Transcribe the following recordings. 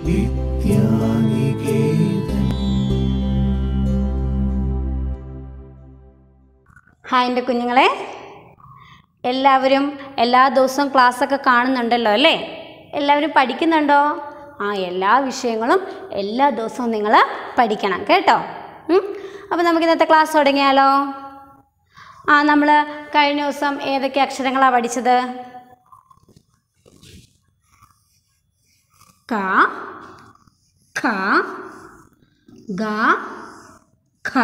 Vidya Niketan hi എൻ്റെ കുഞ്ഞുങ്ങളെ എല്ലാവരും എല്ലാ ദിവസവും ക്ലാസ്സൊക്കെ കാണുന്നുണ്ടല്ലോ അല്ലേ എല്ലാവരും പഠിക്കുന്നുണ്ടോ ആ എല്ലാ വിഷയങ്ങളും എല്ലാ ദിവസവും നിങ്ങൾ പഠിക്കണം കേട്ടോ അപ്പോൾ നമുക്ക് ഇന്നത്തെ ക്ലാസ് തുടങ്ങിയാലോ ആ നമ്മൾ കഴിഞ്ഞ ദിവസം ഏതൊക്കെ അക്ഷരങ്ങളാണ് പഠിച്ചത് ക ഖ ഗ ഖ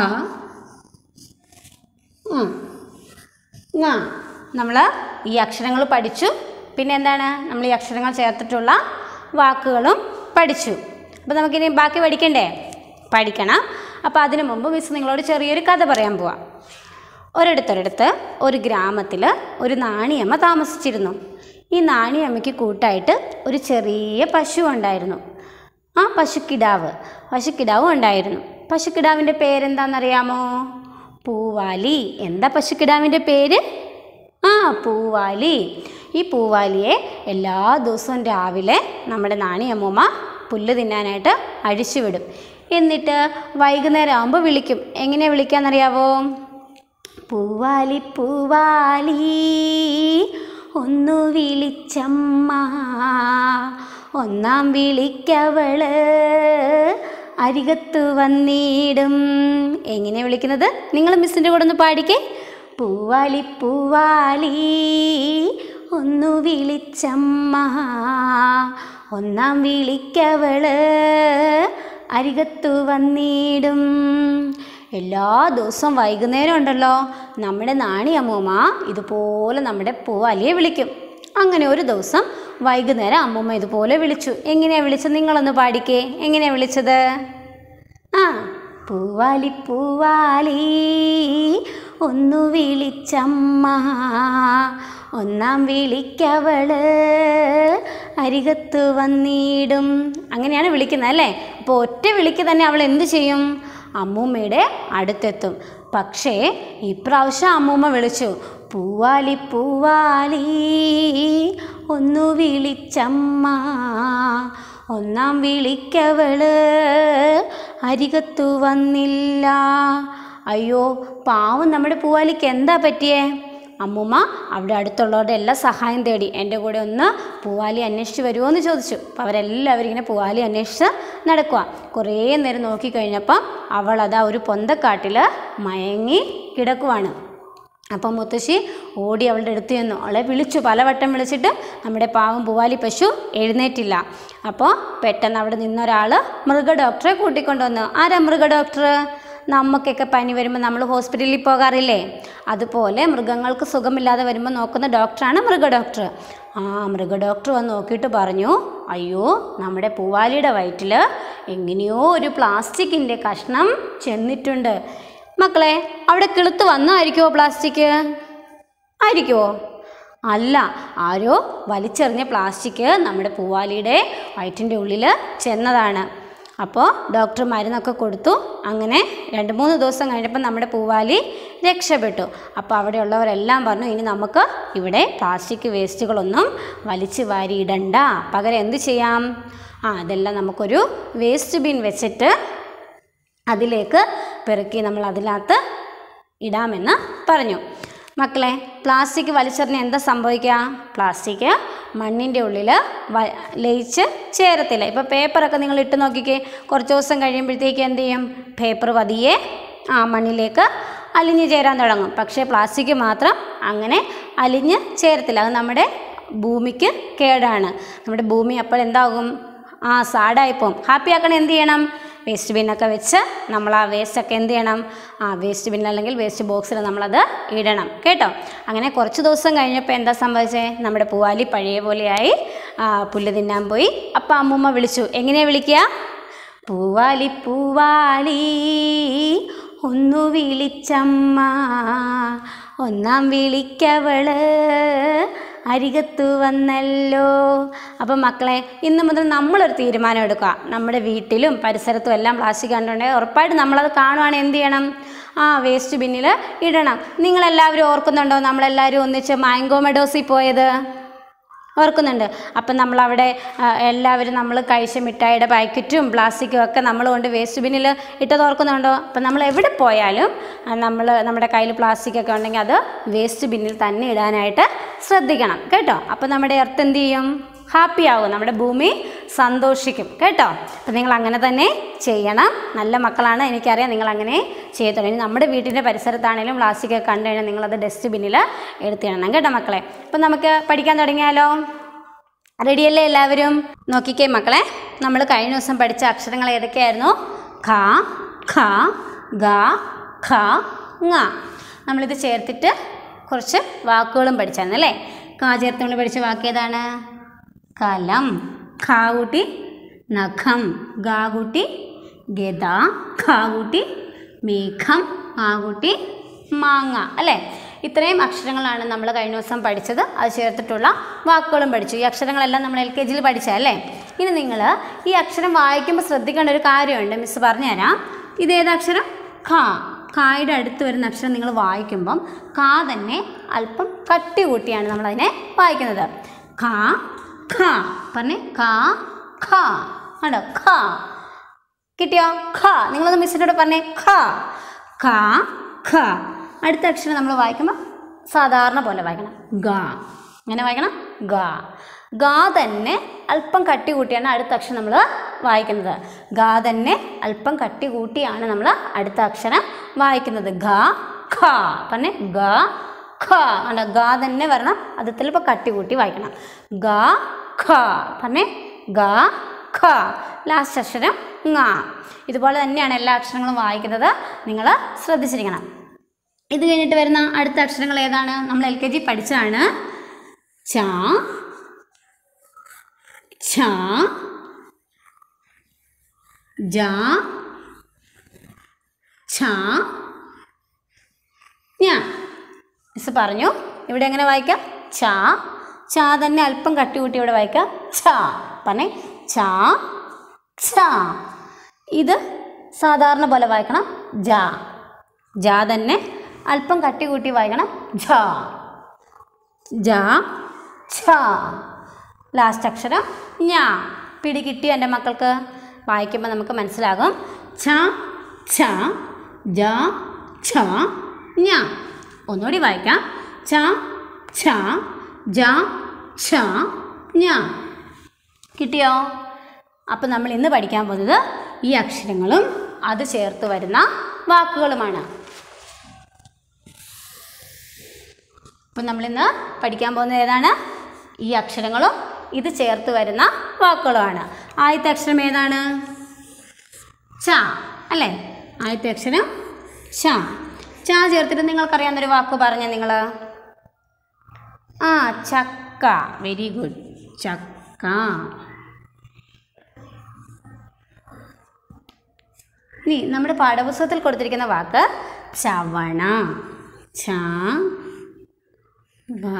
ഉം. ങ നമ്മൾ ഈ അക്ഷരങ്ങൾ പഠിച്ചു പിന്നെ എന്താണ് നമ്മൾ ഈ അക്ഷരങ്ങൾ ചേർത്തിട്ടുള്ള വാക്കുകളും പഠിച്ചു അപ്പോൾ നമുക്കിനി ബാക്കി പഠിക്കണ്ടേ പഠിക്കണം അപ്പോൾ അതിനു മുമ്പ് മിസ് നിങ്ങളോട് ചെറിയൊരു കഥ പറയാൻ പോവാം ഒരിടത്തൊരിടത്ത് ഒരു ഗ്രാമത്തിൽ ഒരു നാണിയമ്മ താമസിച്ചിരുന്നു ഈ നാണിയമ്മയ്ക്ക് കൂട്ടായിട്ട് ഒരു ചെറിയ പശു ഉണ്ടായിരുന്നു ആ പശുക്കിടാവ് പശുക്കിടാവും ഉണ്ടായിരുന്നു പശുക്കിടാവിൻ്റെ പേരെന്താണെന്നറിയാമോ പൂവാലി എന്താ പശുക്കിടാവിൻ്റെ പേര് ആ പൂവാലി ഈ പൂവാലിയെ എല്ലാ ദിവസവും രാവിലെ നമ്മുടെ നാണിയമ്മൂമ്മ പുല്ല് തിന്നാനായിട്ട് അഴിച്ചുവിടും എന്നിട്ട് വൈകുന്നേരം ആകുമ്പോൾ വിളിക്കും എങ്ങനെയാണ് വിളിക്കാന്നറിയാവോ പൂവാലി പൂവാലി ഒന്നു വിളിച്ചമ്മ ഒന്നാം വിളിക്കവള് അരികത്തു വന്നിടും എങ്ങനെ വിളിക്കുന്നത് നിങ്ങൾ മിസ്സിൻ്റെ കൂടെ ഒന്ന് പാടിക്കേ പൂവാലി പൂവാലി ഒന്നു വിളിച്ചമ്മ ഒന്നാം വിളിക്കവള് അരികത്തു വന്നിടും എല്ലാ ദിവസവും വൈകുന്നേരം ഉണ്ടല്ലോ നമ്മുടെ നാണിയമ്മൂമ്മ ഇതുപോലെ നമ്മുടെ പൂവാലിയെ വിളിക്കും അങ്ങനെ ഒരു ദിവസം വൈകുന്നേരം അമ്മൂമ്മ ഇതുപോലെ വിളിച്ചു എങ്ങനെയാണ് വിളിച്ചത് നിങ്ങളൊന്ന് പാടിക്കേ എങ്ങനെയാണ് വിളിച്ചത് ആ പൂവാലി പൂവാലി ഒന്നു വിളിച്ചമ്മ ഒന്നാം വിളിക്കവള് അരികത്ത് വന്നിടും അങ്ങനെയാണ് വിളിക്കുന്നത് അല്ലേ അപ്പോൾ ഒറ്റ വിളിക്ക് തന്നെ അവൾ എന്ത് ചെയ്യും അമ്മൂമ്മയുടെ അടുത്തെത്തും പക്ഷേ ഇപ്രാവശ്യം അമ്മൂമ്മ വിളിച്ചു പൂവാലി പൂവാലി ഒന്നു വിളിച്ചമ്മ ഒന്നാം വിളിക്കവള് അരികത്തു വന്നില്ല അയ്യോ പാവം നമ്മുടെ പൂവാലിക്ക് എന്താ പറ്റിയേ അമ്മൂമ്മ അവിടെ അടുത്തുള്ളവരുടെ എല്ലാ സഹായം തേടി എൻ്റെ കൂടെ ഒന്ന് പൂവാലി അന്വേഷിച്ച് വരുമോ എന്ന് ചോദിച്ചു അപ്പോൾ അവരെല്ലാവരും ഇങ്ങനെ പൂവാലി അന്വേഷിച്ച് നടക്കുക കുറേ നേരം നോക്കിക്കഴിഞ്ഞപ്പം അവൾ അതാ ഒരു പൊന്തക്കാട്ടിൽ മയങ്ങി കിടക്കുവാണ് അപ്പം മുത്തശ്ശി ഓടി അവളുടെ അടുത്ത് ചെന്നു അവളെ വിളിച്ചു പലവട്ടം വിളിച്ചിട്ട് നമ്മുടെ പാവം പൂവാലി പശു എഴുന്നേറ്റില്ല അപ്പോൾ പെട്ടെന്ന് അവിടെ നിന്നൊരാൾ മൃഗ ഡോക്ടറെ കൂട്ടിക്കൊണ്ടുവന്നു ആരാ മൃഗ ഡോക്ടർ നമുക്കൊക്കെ പനി വരുമ്പോൾ നമ്മൾ ഹോസ്പിറ്റലിൽ പോകാറില്ലേ അതുപോലെ മൃഗങ്ങൾക്ക് സുഖമില്ലാതെ വരുമ്പോൾ നോക്കുന്ന ഡോക്ടറാണ് മൃഗ ഡോക്ടർ ആ മൃഗ ഡോക്ടർ വന്ന് നോക്കിയിട്ട് പറഞ്ഞു അയ്യോ നമ്മുടെ പൂവാലിയുടെ വയറ്റിൽ എങ്ങനെയോ ഒരു പ്ലാസ്റ്റിക്കിൻ്റെ കഷ്ണം ചെന്നിട്ടുണ്ട് മക്കളെ അവിടെ കിളുത്ത് വന്നായിരിക്കുമോ പ്ലാസ്റ്റിക് ആയിരിക്കുമോ അല്ല ആരോ വലിച്ചെറിഞ്ഞ പ്ലാസ്റ്റിക് നമ്മുടെ പൂവാലിയുടെ വയറ്റിൻ്റെ ഉള്ളിൽ ചെന്നതാണ് അപ്പോൾ ഡോക്ടർ മരുന്നൊക്കെ കൊടുത്തു അങ്ങനെ രണ്ട് മൂന്ന് ദിവസം കഴിഞ്ഞപ്പോൾ നമ്മുടെ പൂവാലി രക്ഷപ്പെട്ടു അപ്പോൾ അവിടെയുള്ളവരെല്ലാം പറഞ്ഞു ഇനി നമുക്ക് ഇവിടെ പ്ലാസ്റ്റിക് വേസ്റ്റുകളൊന്നും വലിച്ചു വാരി ഇടണ്ട പകരം എന്ത് ചെയ്യാം ആ അതെല്ലാം നമുക്കൊരു വേസ്റ്റ് ബിൻ വെച്ചിട്ട് അതിലേക്ക് പെറുക്കി നമ്മൾ അതിനകത്ത് ഇടാമെന്ന് പറഞ്ഞു മക്കളെ പ്ലാസ്റ്റിക് വലിച്ചെറിഞ്ഞ് എന്താ സംഭവിക്കുക പ്ലാസ്റ്റിക് മണ്ണിൻ്റെ ഉള്ളിൽ വ ലയിച്ച് ചേരത്തില്ല ഇപ്പോൾ പേപ്പറൊക്കെ നിങ്ങൾ ഇട്ട് നോക്കിക്കേ കുറച്ച് ദിവസം കഴിയുമ്പോഴത്തേക്ക് എന്ത് ചെയ്യും പേപ്പർ പതിയെ ആ മണ്ണിലേക്ക് അലിഞ്ഞ് ചേരാൻ തുടങ്ങും പക്ഷേ പ്ലാസ്റ്റിക് മാത്രം അങ്ങനെ അലിഞ്ഞ് ചേരത്തില്ല അത് നമ്മുടെ ഭൂമിക്ക് കേടാണ് നമ്മുടെ ഭൂമി അപ്പോൾ എന്താകും ആ സാഡായിപ്പോവും ഹാപ്പി ആക്കണ എന്ത് ചെയ്യണം വേസ്റ്റ് ബിന്നൊക്കെ വെച്ച് നമ്മൾ ആ വേസ്റ്റൊക്കെ എന്ത് ചെയ്യണം ആ വേസ്റ്റ് ബിൻ അല്ലെങ്കിൽ വേസ്റ്റ് ബോക്സിൽ നമ്മളത് ഇടണം കേട്ടോ അങ്ങനെ കുറച്ച് ദിവസം കഴിഞ്ഞപ്പോൾ എന്താ സംഭവിച്ചേ നമ്മുടെ പൂവാലി പഴയ പോലെയായി ആ, പുല്ല് തിന്നാൻ പോയി അപ്പം അമ്മൂമ്മ വിളിച്ചു എങ്ങനെയാണ് വിളിക്കുക പൂവാലി പൂവാലി ഒന്നു വിളിച്ചമ്മ ഒന്നാം വിളിക്കവള് അരികത്തു വന്നല്ലോ അപ്പം മക്കളെ ഇന്ന് മുതൽ നമ്മളൊരു തീരുമാനം എടുക്കുക നമ്മുടെ വീട്ടിലും പരിസരത്തും എല്ലാം പ്ലാസ്റ്റിക് കണ്ടുണ്ടെങ്കിൽ ഉറപ്പായിട്ട് നമ്മളത് കാണുവാണെങ്കിൽ എന്ത് ചെയ്യണം ആ വേസ്റ്റ് ബിന്നിൽ ഇടണം നിങ്ങളെല്ലാവരും ഓർക്കുന്നുണ്ടോ നമ്മളെല്ലാവരും ഒന്നിച്ച് മാംഗോ മെഡോസിൽ പോയത് ഓർക്കുന്നുണ്ട് അപ്പം നമ്മളവിടെ ആ, എല്ലാവരും നമ്മൾ കഴിച്ച മിഠായിയുടെ പാക്കറ്റും പ്ലാസ്റ്റിക്കും ഒക്കെ നമ്മൾ കൊണ്ട് വേസ്റ്റ് ബിന്നിൽ ഇട്ടത് ഓർക്കുന്നുണ്ടോ അപ്പം നമ്മൾ എവിടെ പോയാലും നമ്മൾ നമ്മുടെ കയ്യിൽ പ്ലാസ്റ്റിക് ഒക്കെ ഉണ്ടെങ്കിൽ അത് വേസ്റ്റ് ബിന്നിൽ തന്നെ ഇടാനായിട്ട് ശ്രദ്ധിക്കണം കേട്ടോ അപ്പം നമ്മുടെ എർത്ത് എന്ത് ചെയ്യും ഹാപ്പി ആകും നമ്മുടെ ഭൂമി സന്തോഷിക്കും കേട്ടോ അപ്പം നിങ്ങൾ അങ്ങനെ തന്നെ ചെയ്യണം നല്ല മക്കളാണ് എനിക്കറിയാം നിങ്ങൾ അങ്ങനെ ചെയ്യത്തുള്ളൂ ഇനി നമ്മുടെ വീട്ടിൻ്റെ പരിസരത്താണെങ്കിലും പ്ലാസ്റ്റിക് ഒക്കെ കണ്ടു കഴിഞ്ഞാൽ നിങ്ങളത് ഡസ്റ്റ്ബിന്നിൽ എടുത്തിടണം കേട്ടോ മക്കളെ അപ്പം നമുക്ക് പഠിക്കാൻ തുടങ്ങിയാലോ റെഡിയല്ലേ എല്ലാവരും നോക്കിക്കേ മക്കളെ നമ്മൾ കഴിഞ്ഞ ദിവസം പഠിച്ച അക്ഷരങ്ങൾ ഏതൊക്കെയായിരുന്നു ഖ ഖ ഗ ഖ ങ നമ്മളിത് ചേർത്തിട്ട് കുറച്ച് വാക്കുകളും പഠിച്ചായിരുന്നു അല്ലേ ക ചേർത്ത് നമ്മൾ പഠിച്ച വാക്ക് ഏതാണ് കലം ഖ കൂട്ടി നഖം ഗ കൂട്ടി ഗത ഖ കൂട്ടി മേഘം ആ കൂട്ടി മാങ്ങ അല്ലേ ഇത്രയും അക്ഷരങ്ങളാണ് നമ്മൾ കഴിഞ്ഞ ദിവസം പഠിച്ചത് അത് ചേർത്തിട്ടുള്ള വാക്കുകളും പഠിച്ചു ഈ അക്ഷരങ്ങളെല്ലാം നമ്മൾ എൽ കെ ജിയിൽ പഠിച്ചതല്ലേ ഇനി നിങ്ങൾ ഈ അക്ഷരം വായിക്കുമ്പോൾ ശ്രദ്ധിക്കേണ്ട ഒരു കാര്യമുണ്ട് മിസ് പറഞ്ഞുതരാം ഇതേത് അക്ഷരം ഖ കായുടെ അടുത്ത് വരുന്ന അക്ഷരം നിങ്ങൾ വായിക്കുമ്പം കാ തന്നെ അല്പം കട്ടി കൂട്ടിയാണ് നമ്മളതിനെ വായിക്കുന്നത് ഖ ഖ പറഞ്ഞേ ഖ ഖ ആണോ ഖ കിട്ടിയോ ഖ നിങ്ങളൊന്ന് മിസ്സിനോട് പറഞ്ഞേ ഖ ഖ ഖ അടുത്ത അക്ഷരം നമ്മൾ വായിക്കുമ്പോൾ സാധാരണ പോലെ വായിക്കണം ഗ എങ്ങനെ വായിക്കണം ഗ ഗ തന്നെ അല്പം കട്ടി കൂട്ടിയാണ് അടുത്ത അക്ഷരം നമ്മൾ വായിക്കുന്നത് ഗ തന്നെ അല്പം കട്ടി കൂട്ടിയാണ് നമ്മൾ അടുത്ത അക്ഷരം വായിക്കുന്നത് ഗ ഖ പറഞ്ഞേ ഗ ഖ ആണ് ഗ തന്നെ വരണം അത് ചിലപ്പോൾ കട്ടി കൂട്ടി വായിക്കണം ഗ ഖ പറഞ്ഞേ ഗ ഖ ലാസ്റ്റ് അക്ഷരം ങ ഇതുപോലെ തന്നെയാണ് എല്ലാ അക്ഷരങ്ങളും വായിക്കുന്നത് നിങ്ങൾ ശ്രദ്ധിച്ചിരിക്കണം ഇത് കഴിഞ്ഞിട്ട് വരുന്ന അടുത്ത അക്ഷരങ്ങൾ ഏതാണ് നമ്മൾ എൽ കെ ജി പഠിച്ചതാണ് ച ഛ ജ ഛ ഞാ മിസ് പറഞ്ഞു ഇവിടെ എങ്ങനെ വായിക്കാം ച ച തന്നെ അല്പം കട്ടി കൂട്ടി ഇവിടെ വായിക്കാം ഛ പറഞ്ഞേ ച ഛ ഇത് സാധാരണ പോലെ വായിക്കണം ജ ജ തന്നെ അല്പം കട്ടി കൂട്ടി വായിക്കണം ഝ ജ ഛ ലാസ്റ്റ് അക്ഷരം ഞാ പിടി കിട്ടിയോ എൻ്റെ മക്കൾക്ക് വായിക്കുമ്പോൾ നമുക്ക് മനസ്സിലാകും ഛ ഛ ജ ഛ ഞാ ഒന്നുകൂടി വായിക്കാം ഛ ഛ ജ ഛ ഞാ കിട്ടിയോ അപ്പം നമ്മൾ ഇന്ന് പഠിക്കാൻ പോകുന്നത് ഈ അക്ഷരങ്ങളും അത് ചേർത്ത് വരുന്ന വാക്കുകളുമാണ് അപ്പം നമ്മളിന്ന് പഠിക്കാൻ പോകുന്നത് ഏതാണ് ഈ അക്ഷരങ്ങളും ഇത് ചേർത്ത് വരുന്ന വാക്കുകളുമാണ് ആദ്യത്തെ അക്ഷരം ഏതാണ് ച അല്ലേ ആദ്യത്തെ അക്ഷരം ച ച ചേർത്തിട്ട് നിങ്ങൾക്കറിയാവുന്നൊരു വാക്ക് പറഞ്ഞ നിങ്ങൾ ആ ചക്ക വെരി ഗുഡ് ചക്ക ഇനി നമ്മുടെ പാഠപുസ്തകത്തിൽ കൊടുത്തിരിക്കുന്ന വാക്ക് ചവണ ച വ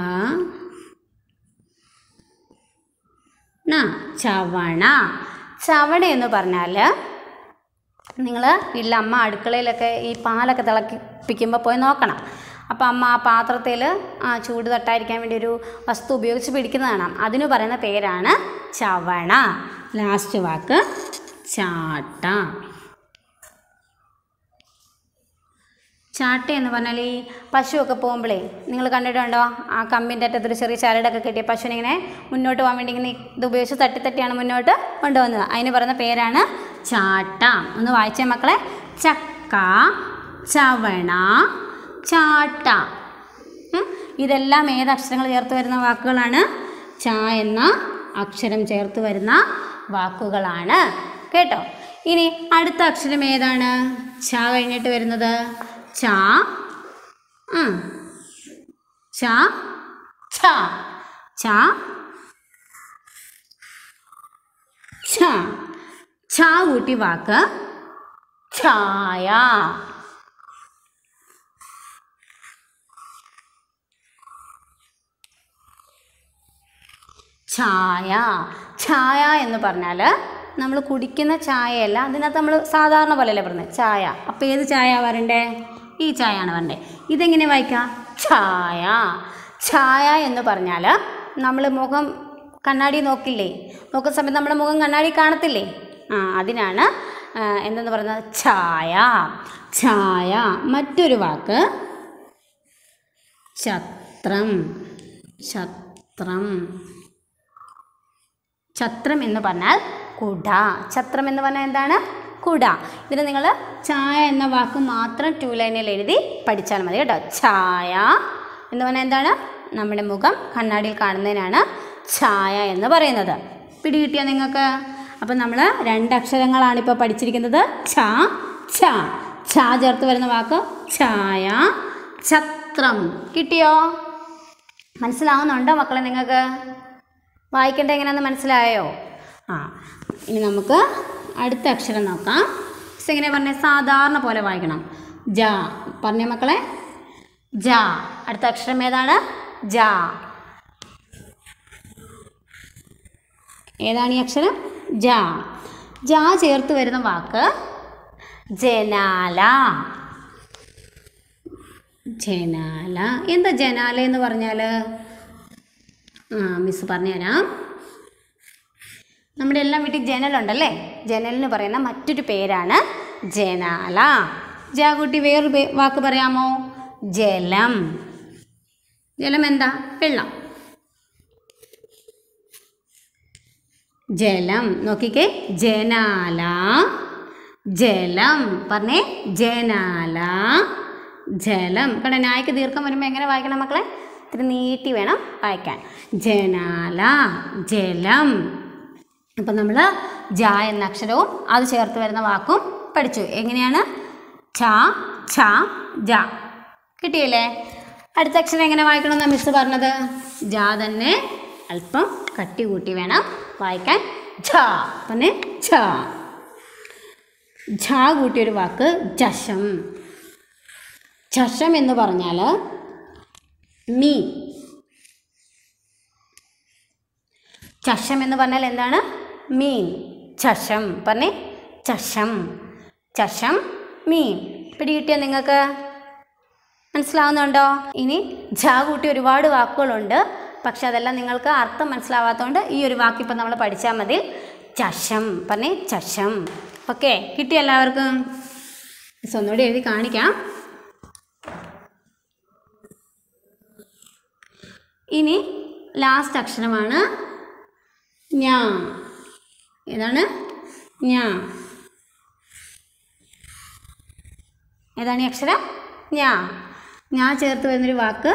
ണ ചവണ ചവണ എന്ന് പറഞ്ഞാൽ നിങ്ങൾ വീട്ടിലെ അമ്മ അടുക്കളയിലൊക്കെ ഈ പാലൊക്കെ തിളപ്പിക്കുമ്പോൾ പോയി നോക്കണം അപ്പോൾ അമ്മ ആ പാത്രത്തിൽ ആ ചൂട് തട്ടാതിരിക്കാൻ വേണ്ടി ഒരു വസ്തു ഉപയോഗിച്ച് പിടിക്കുന്നത് കാണാം അതിന് പറയുന്ന പേരാണ് ചവണ ലാസ്റ്റ് വാക്ക് ചാട്ട ചാട്ട എന്ന് പറഞ്ഞാൽ ഈ പശുവൊക്കെ പോകുമ്പോഴേ നിങ്ങൾ കണ്ടിട്ടുണ്ടോ ആ കമ്പിൻ്റെ അറ്റത്തൊരു ചെറിയ ചരടൊക്കെ കെട്ടിയ പശുവിനെ ഇങ്ങനെ മുന്നോട്ട് പോകാൻ വേണ്ടി ഇങ്ങനെ ഇത് ഉപയോഗിച്ച് തട്ടി തട്ടിയാണ് മുന്നോട്ട് കൊണ്ടുപോകുന്നത് അതിന് പറയുന്ന പേരാണ് ചാട്ട ഒന്ന് വായിച്ചേ മക്കളെ ചക്ക ചവണ ചാട്ട ഉം. ഇതെല്ലാം ഏത് അക്ഷരങ്ങൾ ചേർത്ത് വരുന്ന വാക്കുകളാണ് ച എന്ന അക്ഷരം ചേർത്ത് വരുന്ന വാക്കുകളാണ് കേട്ടോ ഇനി അടുത്ത അക്ഷരം ഏതാണ് ച കഴിഞ്ഞിട്ട് വരുന്നത് ച ആ ച ഛ ച ഛ ഛ കൂട്ടി വാക്ക് ഛായ ചായ ചായ എന്ന് പറഞ്ഞാൽ നമ്മൾ കുടിക്കുന്ന ചായയല്ല അതിനകത്ത് നമ്മൾ സാധാരണ പോലെയല്ലേ പറഞ്ഞത് ചായ അപ്പോൾ ഏത് ചായ വരണ്ടേ ഈ ചായയാണ് വരണ്ടേ ഇതെങ്ങനെ വായിക്കാം ചായ ചായ എന്ന് പറഞ്ഞാൽ നമ്മൾ മുഖം കണ്ണാടി നോക്കില്ലേ നോക്കുന്ന സമയത്ത് നമ്മുടെ മുഖം കണ്ണാടി കാണത്തില്ലേ ആ അതിനാണ് ആ, എന്തെന്ന് പറയുന്നത് ഛായ ഛായ മറ്റൊരു വാക്ക് ഛത്രം ഛത്രം ഛത്രം എന്ന് പറഞ്ഞാൽ കുട ഛത്രം എന്ന് പറഞ്ഞാൽ എന്താണ് കുട ഇതിന് നിങ്ങൾ ചായ എന്ന വാക്ക് മാത്രം ടു ലൈനിൽ എഴുതി പഠിച്ചാൽ മതി കേട്ടോ ചായ എന്ന് പറഞ്ഞാൽ എന്താണ് നമ്മുടെ മുഖം കണ്ണാടിയിൽ കാണുന്നതിനാണ് ഛായ എന്ന് പറയുന്നത് പിടികിട്ടിയോ നിങ്ങൾക്ക് അപ്പം നമ്മൾ രണ്ടക്ഷരങ്ങളാണ് ഇപ്പോൾ പഠിച്ചിരിക്കുന്നത് ഛ ഛ ഛ ചേർത്ത് വരുന്ന വാക്ക് ഛായ ഛത്രം കിട്ടിയോ മനസ്സിലാവുന്നുണ്ടോ മക്കളെ നിങ്ങൾക്ക് വായിക്കേണ്ട എങ്ങനെയാണെന്ന് മനസ്സിലായോ ആ ഇനി നമുക്ക് അടുത്ത അക്ഷരം നോക്കാം മിസ് എങ്ങനെ പറഞ്ഞേ സാധാരണ പോലെ വായിക്കണം ജ പറഞ്ഞ മക്കളെ ജ അടുത്ത അക്ഷരം ഏതാണ് ജ ഏതാണ് ഈ അക്ഷരം ജ ജ ചേർത്ത് വരുന്ന വാക്ക് ജനാല ജനാല എന്താ ജനാല എന്ന് പറഞ്ഞാൽ ആ മിസ് പറഞ്ഞുതരാം നമ്മുടെ എല്ലാം വീട്ടിൽ ജനലുണ്ടല്ലേ ജനലിന് പറയുന്ന മറ്റൊരു പേരാണ് ജനാല ജാകുട്ടി വേറൊരു പേ- വാക്ക് പറയാമോ ജലം ജലം എന്താ വെള്ളം ജലം നോക്കിക്കേ ജനാല ജലം പറഞ്ഞേ ജനാല ജലം കണ്ട നായ്ക്ക് ദീർഘം വരുമ്പോൾ എങ്ങനെ വായിക്കണം മക്കളെ ഇത്തിരി നീട്ടി വേണം വായിക്കാൻ ജനാല ജലം അപ്പം നമ്മൾ ജ എന്ന അക്ഷരവും അത് ചേർത്ത് വരുന്ന വാക്കും പഠിച്ചു എങ്ങനെയാണ് ഛ ഛ ജ കിട്ടിയില്ലേ അടുത്ത അക്ഷരം എങ്ങനെ വായിക്കണമെന്നാണ് മിസ് പറഞ്ഞത് ജ തന്നെ അല്പം കട്ടി കൂട്ടി വേണം വായിക്കാൻ ഝ പിന്നെ ഝ ഝ കൂട്ടിയൊരു വാക്ക് ജഷം ചഷം എന്ന് പറഞ്ഞാൽ മീ ചഷം എന്ന് പറഞ്ഞാൽ എന്താണ് മീൻ ചഷം പറഞ്ഞേ ചഷം ചഷം മീൻ പിടികിട്ടിയോ നിങ്ങൾക്ക് മനസ്സിലാവുന്നുണ്ടോ ഇനി ഝ കൂട്ടി ഒരുപാട് വാക്കുകളുണ്ട് പക്ഷെ അതെല്ലാം നിങ്ങൾക്ക് അർത്ഥം മനസ്സിലാവാത്തതുകൊണ്ട് ഈ ഒരു വാക്ക് ഇപ്പം നമ്മൾ പഠിച്ചാൽ മതി ചഷം പറഞ്ഞേ ചഷം ഓക്കെ കിട്ടിയോ എല്ലാവർക്കും മിസ് ഒന്നുകൂടി എഴുതി കാണിക്കാം ഇനി ലാസ്റ്റ് അക്ഷരമാണ് ഞാ ഏതാണ് ഞാ ഏതാണ് ഈ അക്ഷരം ഞാ ഞാ ചേർത്ത് വരുന്നൊരു വാക്ക്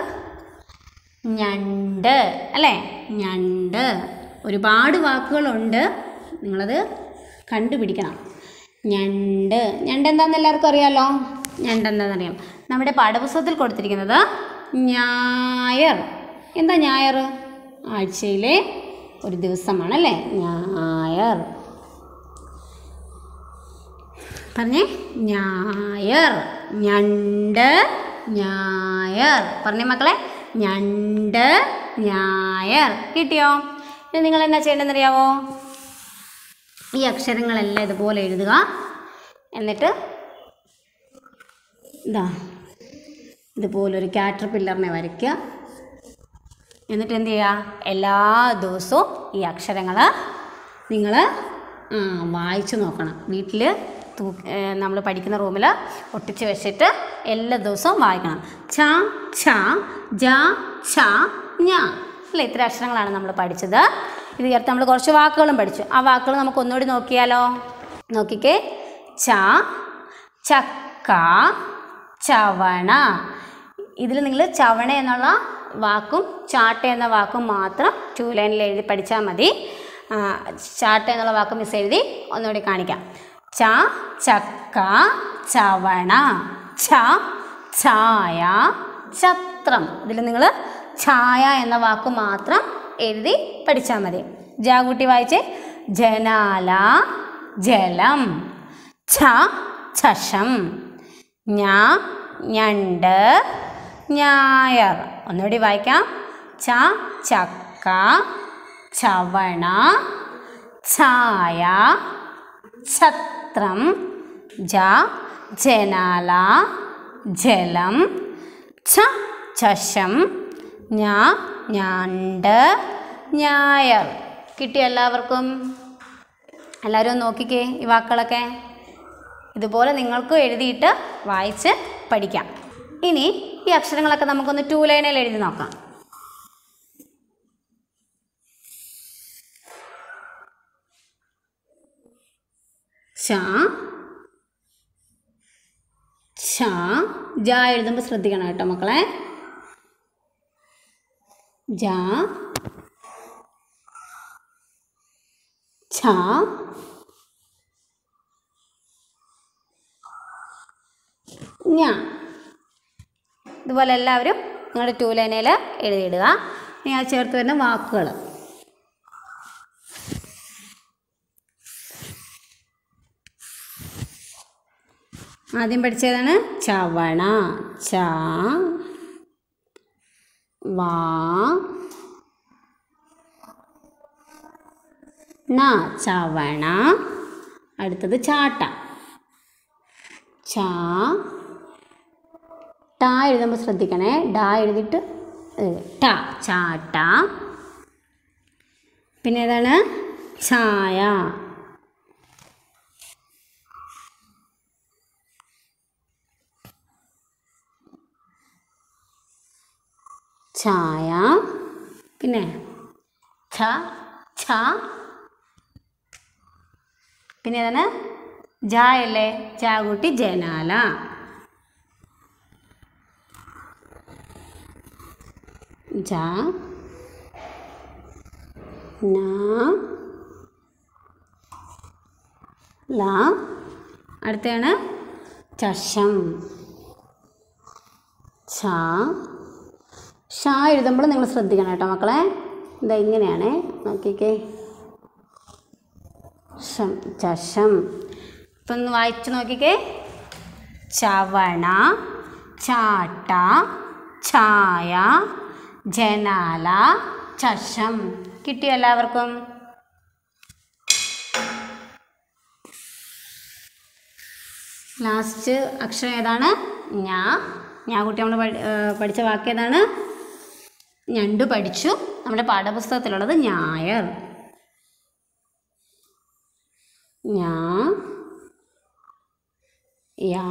ഞണ്ട് അല്ലേ ഞണ്ട് ഒരുപാട് വാക്കുകളുണ്ട് നിങ്ങളത് കണ്ടുപിടിക്കണം ഞണ്ട് ഞണ്ട് എന്താണെന്ന് എല്ലാവർക്കും അറിയാമല്ലോ ഞണ്ട് എന്താണെന്നറിയാം നമ്മുടെ പാഠപുസ്തകത്തിൽ കൊടുത്തിരിക്കുന്നത് ഞായർ എന്താ ഞായർ ആഴ്ചയിലെ ഒരു ദിവസമാണല്ലേ ഞായർ പറഞ്ഞേ ഞായർ ഞണ്ട് ഞായർ പറഞ്ഞേ മക്കളെ ഞണ്ട് ഞായർ കിട്ടിയോ ഇനി നിങ്ങൾ എന്നാ ചെയ്യേണ്ടതെന്നറിയാവോ ഈ അക്ഷരങ്ങളെല്ലാം ഇതുപോലെ എഴുതുക എന്നിട്ട് ഇതാ ഇതുപോലൊരു കാറ്റർ പില്ലറിനെ വരയ്ക്കുക എന്നിട്ട് എന്ത് ചെയ്യുക എല്ലാ ദിവസവും ഈ അക്ഷരങ്ങൾ നിങ്ങൾ വായിച്ചു നോക്കണം വീട്ടിൽ തൂ നമ്മൾ പഠിക്കുന്ന റൂമിൽ ഒട്ടിച്ച് വെച്ചിട്ട് എല്ലാ ദിവസവും വായിക്കണം ച ഛ ജ ഛ ഞ അല്ലേ ഇത്ര അക്ഷരങ്ങളാണ് നമ്മൾ പഠിച്ചത് ഇത് ചേർത്ത് നമ്മൾ കുറച്ച് വാക്കുകളും പഠിച്ചു ആ വാക്കുകൾ നമുക്ക് ഒന്നുകൂടി നോക്കിയാലോ നോക്കിക്കേ ച ചക്ക ചവണ ഇതിൽ നിങ്ങൾ ചവണ എന്നുള്ള വാക്കും ചാട്ട എന്ന വാക്കും മാത്രം ടു ലൈനിൽ എഴുതി പഠിച്ചാൽ മതി ആ, ചാട്ട എന്നുള്ള വാക്ക് മിസ് എഴുതി ഒന്നുകൂടി കാണിക്കാം ച ചക്ക ചവണ ഛ ഛായ ഛത്രം ഇതിൽ നിങ്ങൾ ഛായ എന്ന വാക്ക് മാത്രം എഴുതി പഠിച്ചാൽ മതി ജാകുട്ടി വായിച്ച് ജനാല ജലം ഛ ഛഷം ഞാ ഞണ്ട് ഞായർ ഒന്നുകൂടി വായിക്കാം ച ചക്ക ചവണ ഛായ ഛത്രം ജ ജനാല ജലം ഛ ചഷം ഞാ ഞണ്ട് ഞായർ കിട്ടിയോ എല്ലാവർക്കും എല്ലാവരും ഒന്ന് നോക്കിക്കേ ഈ വാക്കുകളൊക്കെ ഇതുപോലെ നിങ്ങൾക്കും എഴുതിയിട്ട് വായിച്ച് പഠിക്കാം ഇനി ഈ അക്ഷരങ്ങളൊക്കെ നമുക്കൊന്ന് ടൂ ലൈനിൽ എഴുതി നോക്കാം ഷ ഷ ജ എഴുതുമ്പോൾ ശ്രദ്ധിക്കണം കേട്ടോ മക്കളെ ജ ഛ ഞ ഇതുപോലെ എല്ലാവരും നിങ്ങളുടെ ടൂ ലൈനയിൽ എഴുതിയിടുക ഇനി അത് ചേർത്ത് വരുന്ന വാക്കുകൾ ആദ്യം പഠിച്ചതാണ് ചവണ ച വാ ണ ചവണ അടുത്തത് ചാട്ട ചാ ട എഴുതുമ്പോൾ ശ്രദ്ധിക്കണേ ഡ എഴുതിയിട്ട് ഏ, ട ചാട്ട പിന്നെ ഏതാണ് ഛായ ഛായ പിന്നെ ഛ ഛ പിന്നെ ഏതാണ് ജ അല്ലേ ജ കൂട്ടി ജനാല ജ ന ല അടുത്താണ് ചഷം ഛ ഷ എഴുതുമ്പോൾ നിങ്ങൾ ശ്രദ്ധിക്കണം കേട്ടോ മക്കളെ ഇതാ ഇങ്ങനെയാണ് നോക്കിക്കേ ഷം ചഷം ഇപ്പം ഒന്ന് വായിച്ച് നോക്കിക്കേ ചവണ ചാട്ട ഛായ ജനാല ചഷം കിട്ടിയോ എല്ലാവർക്കും ലാസ്റ്റ് അക്ഷരം ഏതാണ് ഞാ ഞാ കുട്ടി നമ്മൾ പഠിച്ച വാക്ക് ഏതാണ് ഞണ്ട് പഠിച്ചു നമ്മുടെ പാഠപുസ്തകത്തിലുള്ളത് ഞായർ ഞാ യാ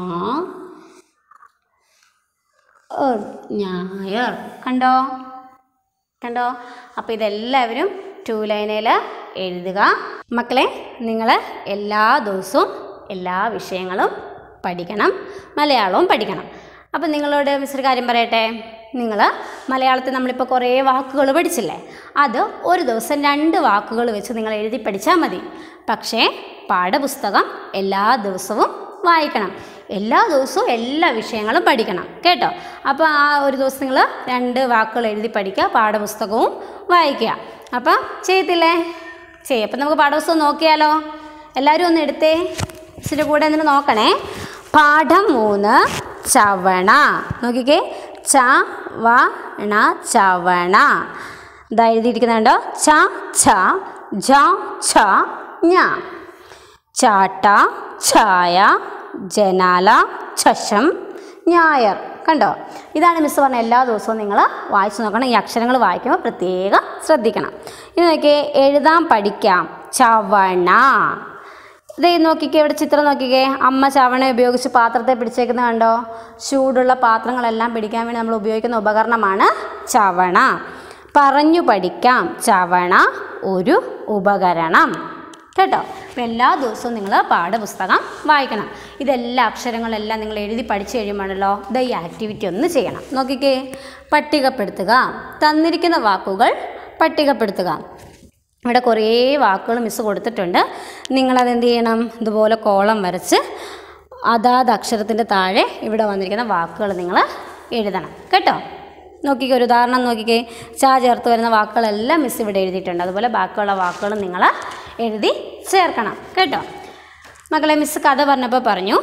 ഏർ. ഞായർ കണ്ടോ കണ്ടോ അപ്പോൾ ഇതെല്ലാവരും ടൂ ലൈനയിൽ എഴുതുക മക്കളെ നിങ്ങൾ എല്ലാ ദിവസവും എല്ലാ വിഷയങ്ങളും പഠിക്കണം മലയാളവും പഠിക്കണം അപ്പം നിങ്ങളോട് മിസ്റ്റർ കാര്യം പറയട്ടെ നിങ്ങൾ മലയാളത്തിൽ നമ്മളിപ്പോൾ കുറേ വാക്കുകൾ പഠിച്ചില്ലേ അത് ഒരു ദിവസം രണ്ട് വാക്കുകൾ വെച്ച് നിങ്ങൾ എഴുതി പഠിച്ചാൽ മതി പക്ഷേ പാഠപുസ്തകം എല്ലാ ദിവസവും വായിക്കണം എല്ലാ ദിവസവും എല്ലാ വിഷയങ്ങളും പഠിക്കണം കേട്ടോ അപ്പോൾ ആ ഒരു ദിവസം നിങ്ങൾ രണ്ട് വാക്കുകൾ എഴുതി പഠിക്കുക പാഠപുസ്തകവും വായിക്കുക അപ്പം ചെയ്യത്തില്ലേ ചെയ്യും അപ്പം നമുക്ക് പാഠപുസ്തകം നോക്കിയാലോ എല്ലാവരും ഒന്ന് എടുത്തേ ഇച്ചിരി കൂടെ എന്നിട്ട് നോക്കണേ പാഠം മൂന്ന് ചവണ നോക്കിക്കേ ച വ ണ ചവണ ഇതാ എഴുതിയിരിക്കുന്നുണ്ടോ ച ഛ ജ ഛ ഞ ചാട്ട ഛായ ജനാല ചഷം ഞായർ കണ്ടോ ഇതാണ് മിസ് പറഞ്ഞ എല്ലാ ദിവസവും നിങ്ങൾ വായിച്ചു നോക്കണം ഈ അക്ഷരങ്ങൾ വായിക്കുമ്പോൾ പ്രത്യേകം ശ്രദ്ധിക്കണം ഇനി നോക്കിയേ എഴുതാൻ പഠിക്കാം ചവണ ഇത് നോക്കിക്കേ ഇവിടെ ചിത്രം നോക്കിക്കേ അമ്മ ചവണ ഉപയോഗിച്ച് പാത്രത്തെ പിടിച്ചേക്കുന്നത് കണ്ടോ ചൂടുള്ള പാത്രങ്ങളെല്ലാം പിടിക്കാൻ വേണ്ടി നമ്മൾ ഉപയോഗിക്കുന്ന ഉപകരണമാണ് ചവണ പറഞ്ഞു പഠിക്കാം ചവണ ഒരു ഉപകരണം കേട്ടോ അപ്പോൾ എല്ലാ ദിവസവും നിങ്ങൾ പാഠപുസ്തകം വായിക്കണം ഇതെല്ലാ അക്ഷരങ്ങളെല്ലാം നിങ്ങൾ എഴുതി പഠിച്ചു കഴിയുമ്പോഴല്ലോ ഇത് ഈ ആക്ടിവിറ്റി ഒന്ന് ചെയ്യണം നോക്കിക്കേ പട്ടികപ്പെടുത്തുക തന്നിരിക്കുന്ന വാക്കുകൾ പട്ടികപ്പെടുത്തുക ഇവിടെ കുറേ വാക്കുകൾ മിസ്സ് കൊടുത്തിട്ടുണ്ട് നിങ്ങളത് എന്ത് ചെയ്യണം ഇതുപോലെ കോളം വരച്ച് അതാത് അക്ഷരത്തിൻ്റെ താഴെ ഇവിടെ വന്നിരിക്കുന്ന വാക്കുകൾ നിങ്ങൾ എഴുതണം കേട്ടോ നോക്കിക്കേ ഒരു ഉദാഹരണം നോക്കിക്കേ ചാ ചേർത്ത് വരുന്ന വാക്കുകളെല്ലാം മിസ് ഇവിടെ എഴുതിയിട്ടുണ്ട് അതുപോലെ ബാക്കിയുള്ള വാക്കുകൾ നിങ്ങൾ എഴുതി ചേർക്കണം കേട്ടോ മക്കളെ മിസ് കഥ പറഞ്ഞപ്പോൾ പറഞ്ഞു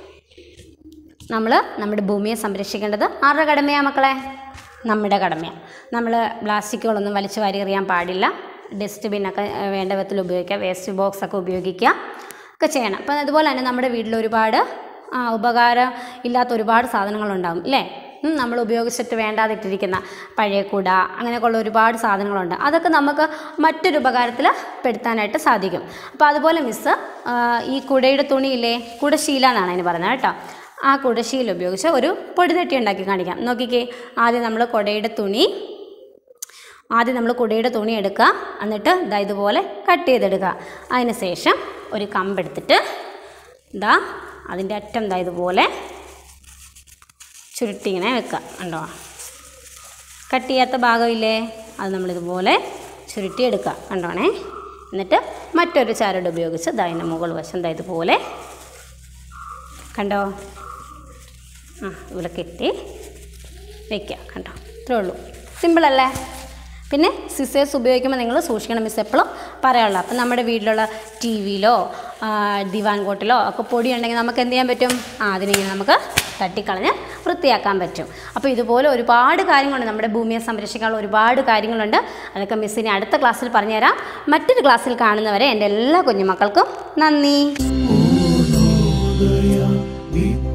നമ്മൾ നമ്മുടെ ഭൂമിയെ സംരക്ഷിക്കേണ്ടത് ആരുടെ കടമയാണ് മക്കളെ നമ്മുടെ കടമയാണ് നമ്മൾ പ്ലാസ്റ്റിക്കുകളൊന്നും വലിച്ചു വാരി എറിയാൻ പാടില്ല ഡസ്റ്റ്ബിന്നൊക്കെ ഏഹ്, വേണ്ട വിധത്തിൽ ഉപയോഗിക്കുക വേസ്റ്റ് ബോക്സ് ഒക്കെ ഉപയോഗിക്കുക ഒക്കെ ചെയ്യണം അപ്പം അതുപോലെ തന്നെ നമ്മുടെ വീട്ടിൽ ഒരുപാട് ആ, ഉപകാരം ഇല്ലാത്ത ഒരുപാട് സാധനങ്ങളുണ്ടാകും അല്ലേ ഉം, നമ്മൾ ഉപയോഗിച്ചിട്ട് വേണ്ടാതിട്ടിരിക്കുന്ന പഴയ കുട അങ്ങനെയൊക്കെയുള്ള ഒരുപാട് സാധനങ്ങളുണ്ട് അതൊക്കെ നമുക്ക് മറ്റൊരു ഉപകാരത്തിൽ പെടുത്താനായിട്ട് സാധിക്കും അപ്പോൾ അതുപോലെ മിസ്സ് ആ, ഈ കുടയുടെ തുണിയില്ലേ കുടശീല എന്നാണ് അതിന് പറയുന്നത് കേട്ടോ ആ കുടശീല ഉപയോഗിച്ച് ഒരു പൊടിതട്ടി ഉണ്ടാക്കി കാണിക്കാം നോക്കിക്കേ ആദ്യം നമ്മൾ കുടയുടെ തുണി ആദ്യം നമ്മൾ കുടയുടെ തുണി എടുക്കുക എന്നിട്ട് ഇതാ ഇതുപോലെ കട്ട് ചെയ്തെടുക്കുക അതിന് ശേഷം ഒരു കമ്പെടുത്തിട്ട് ഇതാ അതിൻ്റെ അറ്റം ഇതാ ഇതുപോലെ ചുരുട്ടി ഇങ്ങനെ വെക്കുക കണ്ടോ കട്ട് ചെയ്യാത്ത ഭാഗമില്ലേ അത് നമ്മളിതുപോലെ ചുരുട്ടി എടുക്കുക കണ്ടോണേ എന്നിട്ട് മറ്റൊരു ചരട് ഉപയോഗിച്ച് ദാ അതിൻ്റെ മുകൾ വശം ദാ ഇതുപോലെ കണ്ടോ ആ ഇവിടെ കെട്ടി വയ്ക്കുക കണ്ടോ ഇത്രേ ഉള്ളൂ സിമ്പിളല്ലേ പിന്നെ സിസേഴ്സ് ഉപയോഗിക്കുമ്പോൾ നിങ്ങൾ സൂക്ഷിക്കണം മിസ് എപ്പോഴും പറയാനുള്ളൂ അപ്പം നമ്മുടെ വീട്ടിലുള്ള ടി വിയിലോ ദിവാൻ കോട്ടിലോ ഒക്കെ പൊടി ഉണ്ടെങ്കിൽ നമുക്ക് എന്ത് ചെയ്യാൻ പറ്റും ആ അതിനിങ്ങനെ നമുക്ക് തട്ടിക്കളഞ്ഞ് വൃത്തിയാക്കാൻ പറ്റും അപ്പോൾ ഇതുപോലെ ഒരുപാട് കാര്യങ്ങളുണ്ട് നമ്മുടെ ഭൂമിയെ സംരക്ഷിക്കാനുള്ള ഒരുപാട് കാര്യങ്ങളുണ്ട് അതൊക്കെ മിസ്സിനെ അടുത്ത ക്ലാസ്സിൽ പറഞ്ഞുതരാം മറ്റൊരു ക്ലാസ്സിൽ കാണുന്നവരെ എൻ്റെ എല്ലാ കുഞ്ഞുമക്കൾക്കും നന്ദി പൂർണ്ണോദയ വിത്ത്